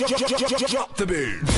Drop the beat.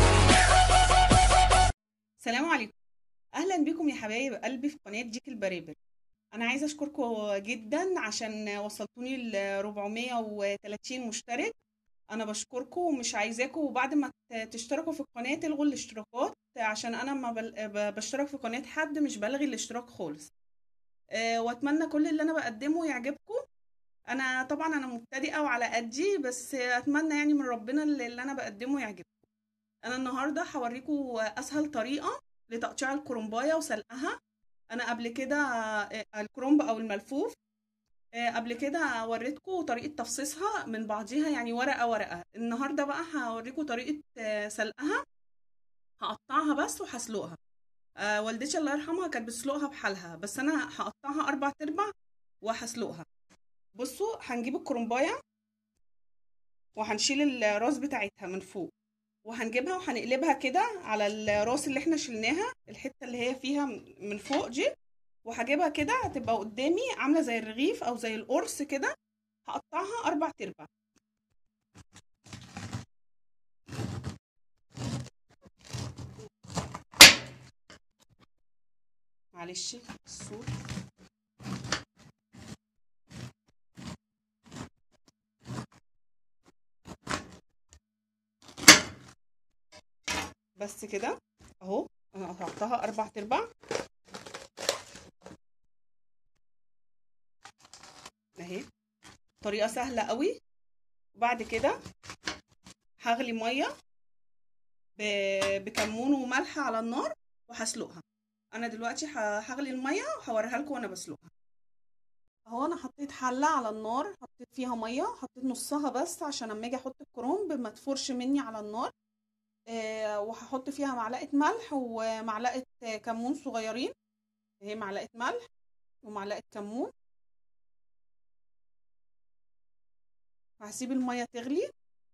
السلام عليكم اهلا بكم يا حبايب قلبي في قناه ديك البرابر انا عايزه اشكركم جدا عشان وصلتوني ل 430 مشترك انا بشكركم ومش عايزاكم بعد ما ت- تشتركوا في القناه تلغوا الاشتراكات عشان انا ما بل... ب- بشترك في قناه حد مش بلغي الاشتراك خالص أه واتمنى كل اللي انا بقدمه يعجبكم انا طبعا انا مبتدئه وعلى قدي بس اتمنى يعني من ربنا اللي اللي انا بقدمه يعجبكم انا النهارده هوريكم اسهل طريقه لتقطيع الكرنبايه وسلقها انا قبل كده آه، الكرنب او الملفوف آه، قبل كده وريتكم طريقه تفصيصها من بعضيها يعني ورقه ورقه النهارده بقى هوريكم طريقه آه، سلقها هقطعها بس وهسلقها آه، والدتي الله يرحمها كانت بتسلقها بحالها بس انا هقطعها اربع تربع وهسلقها بصوا هنجيب الكرنبايه وهنشيل الراس بتاعتها من فوق وهنجيبها وهنقلبها كده على الراس اللي احنا شلناها الحته اللي هي فيها من فوق دي وهجيبها كده هتبقى قدامي عامله زي الرغيف او زي القرص كده هقطعها اربع تربع معلش الصوت بس كده اهو انا قطعتها اربع تربع اهي طريقه سهله قوي وبعد كده هغلي ميه ب- بكمون وملح على النار وهسلقها انا دلوقتي ه- هغلي الميه وهوريها لكم وانا بسلقها اهو انا حطيت حله على النار حطيت فيها ميه حطيت نصها بس عشان اما اجي احط الكرنب ما تفرش مني على النار آه، وهحط فيها معلقه ملح ومعلقه آه، كمون صغيرين اهي معلقه ملح ومعلقه كمون هسيب الميه تغلي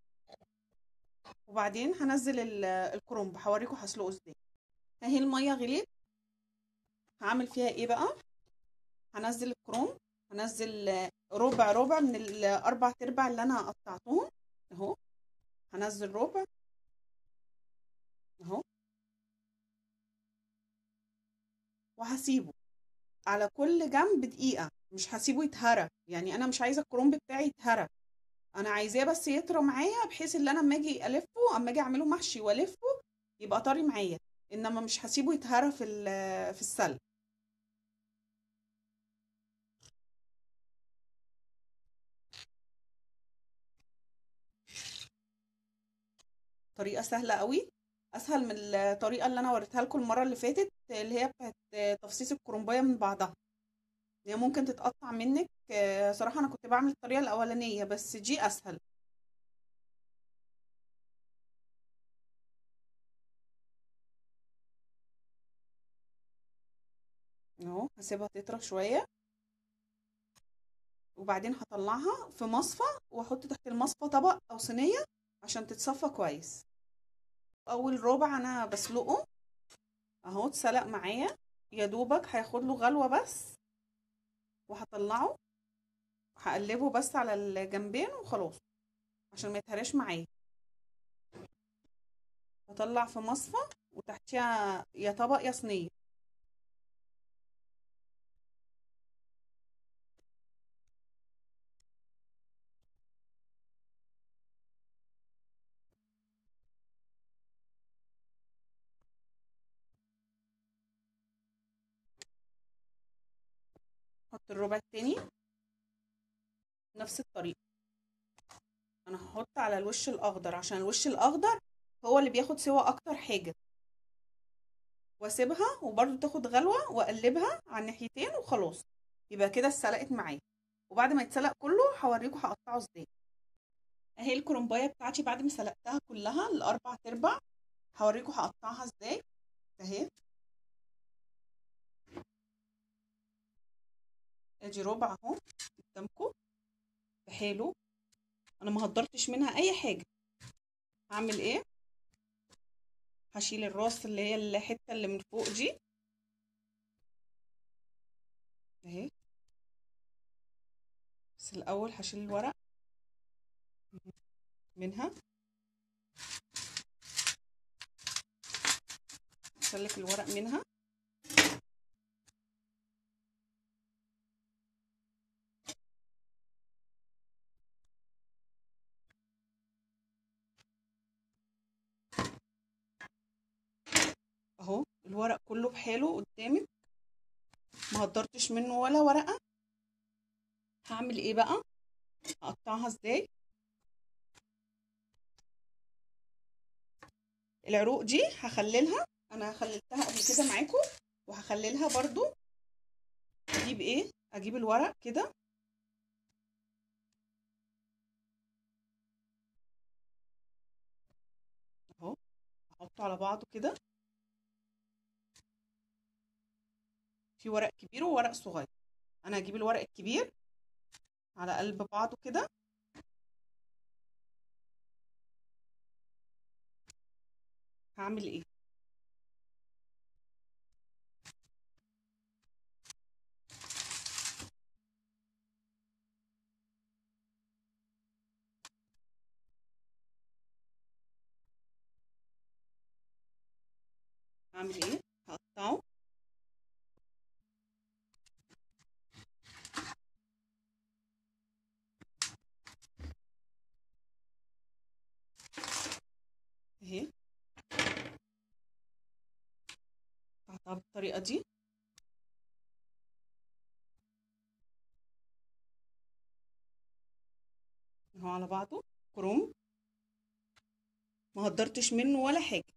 وبعدين هنزل ال- الكرنب هوريكم هسلقه ازاي اهي الميه غليت هعمل فيها ايه بقى هنزل الكرنب هنزل آه، ربع ربع من الاربع تربع اللي انا قطعتهم اهو هنزل ربع اهو وهسيبه على كل جنب دقيقة مش هسيبه يتهرى يعني انا مش عايزة الكرنب بتاعي يتهرى انا عايزاه بس يطرى معايا بحيث ان انا اما اجي الفه اما اجي اعمله محشي والفه يبقى طري معايا انما مش هسيبه يتهرى في ال- في السلق طريقة سهلة قوي اسهل من الطريقة اللي انا وريتها لكم المرة اللي فاتت اللي هي بتاعت تفصيص الكرنباية من بعضها هي ممكن تتقطع منك آه، صراحة انا كنت بعمل الطريقة الاولانية بس دي اسهل اهو هسيبها تطرى شوية وبعدين هطلعها في مصفى واحط تحت المصفى طبق او صينية عشان تتصفى كويس اول ربع انا بسلقه اهو اتسلق معايا يا دوبك هياخد له غلوة بس وهطلعه هقلبه بس على الجنبين وخلاص عشان ما يتهرش معايا هطلع في مصفى وتحتيها يا طبق يا صينية احط الربع التاني نفس الطريقة انا هحط على الوش الاخضر عشان الوش الاخضر هو اللي بياخد سوا اكتر حاجة واسيبها وبرضو تاخد غلوة واقلبها على الناحيتين وخلاص يبقى كده اتسلقت معايا وبعد ما يتسلق كله هوريكم هقطعه ازاي اهي الكرنبايه بتاعتي بعد ما سلقتها كلها الاربع تربع هوريكم هقطعها ازاي اهي ادي ربع اهو قدامكم بحاله انا ما هدرتش منها اي حاجه هعمل ايه هشيل الراس اللي هي الحته اللي من فوق دي اهي بس الاول هشيل الورق منها اسلك الورق منها اهو الورق كله بحاله قدامك ما هدرتش منه ولا ورقه هعمل ايه بقى هقطعها ازاي العروق دي هخللها انا خللتها قبل كده معاكم وهخللها برضو اجيب ايه اجيب الورق كده اهو احطه على بعضه كده في ورق كبير وورق صغير انا هجيب الورق الكبير على قلب بعضه كده هعمل ايه هعمل ايه هقطعه اهي قطعتها بالطريقة دي اهو على بعضه كروم ما هدرتش منه ولا حاجة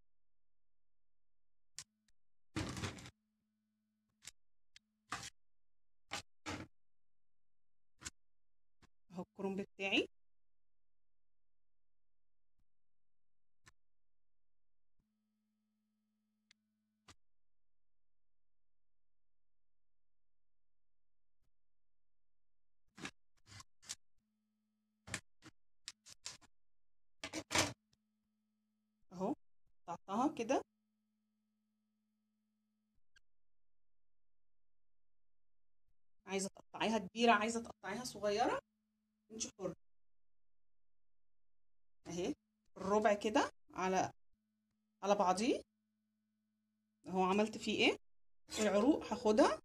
اهو الكرنب بتاعي اهو قطعتها كده عايزه تقطعيها كبيره عايزه تقطعيها صغيره انت حره اهي الربع كده على على بعضيه اهو عملت فيه ايه العروق هاخدها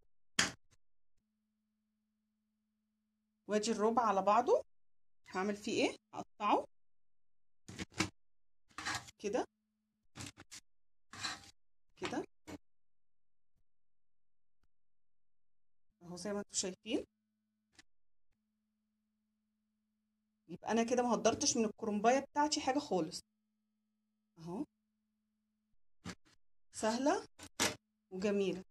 واجي الربع على بعضه هعمل فيه ايه هقطعه كده كده اهو زي ما انتم شايفين يبقى انا كده ما هدرتش من الكرنبايه بتاعتي حاجه خالص اهو سهله وجميله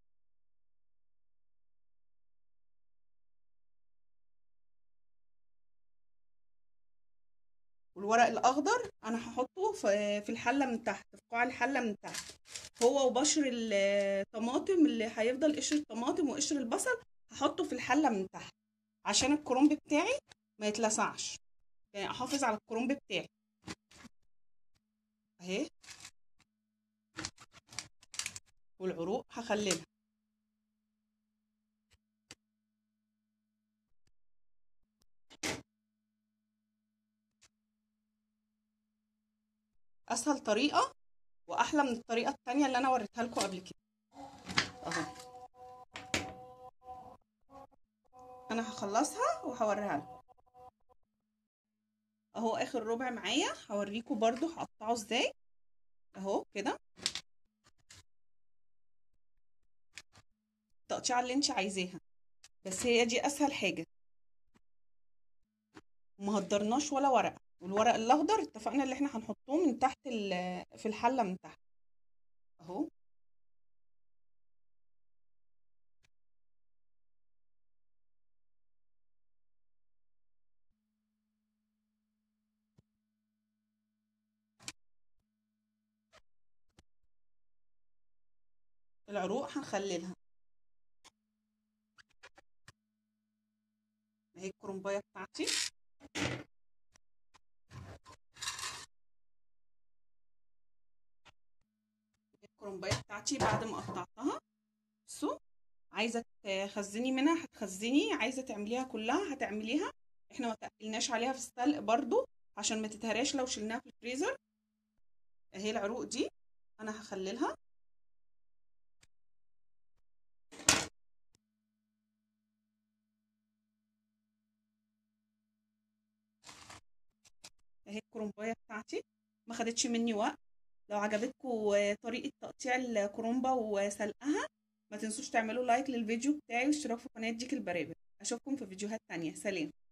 والورق الاخضر انا هحطه في في الحله من تحت في قاع الحله من تحت هو وبشر الطماطم اللي هيفضل قشر الطماطم وقشر البصل هحطه في الحله من تحت عشان الكرنب بتاعي ما يتلسعش يعني احافظ على الكرنب بتاعي اهي والعروق هخللها اسهل طريقه واحلى من الطريقه التانية اللي انا وريتها لكم قبل كده اهو انا هخلصها وهوريها لكم اهو اخر ربع معايا هوريكم برضو هقطعه ازاي اهو كده التقطيعه اللي انت عايزاها بس هي دي اسهل حاجه وما هدرناش ولا ورقه والورق الاخضر اتفقنا اللي احنا هنحطوه من تحت في الحله من تحت اهو العروق هنخللها اهي الكرنبايه بتاعتي الكرنبايه بتاعتي بعد ما قطعتها بصوا عايزه تخزني منها هتخزني عايزه تعمليها كلها هتعمليها احنا ما تقلناش عليها في السلق برضو عشان ما تتهراش لو شلناها في الفريزر اهي العروق دي انا هخللها اهي الكرومبايه بتاعتي ما خدتش مني وقت لو عجبتكم طريقه تقطيع الكرومبه وسلقها ما تنسوش تعملوا لايك للفيديو بتاعي واشتراك في قناه ديك البرابر اشوفكم في فيديوهات تانية سلام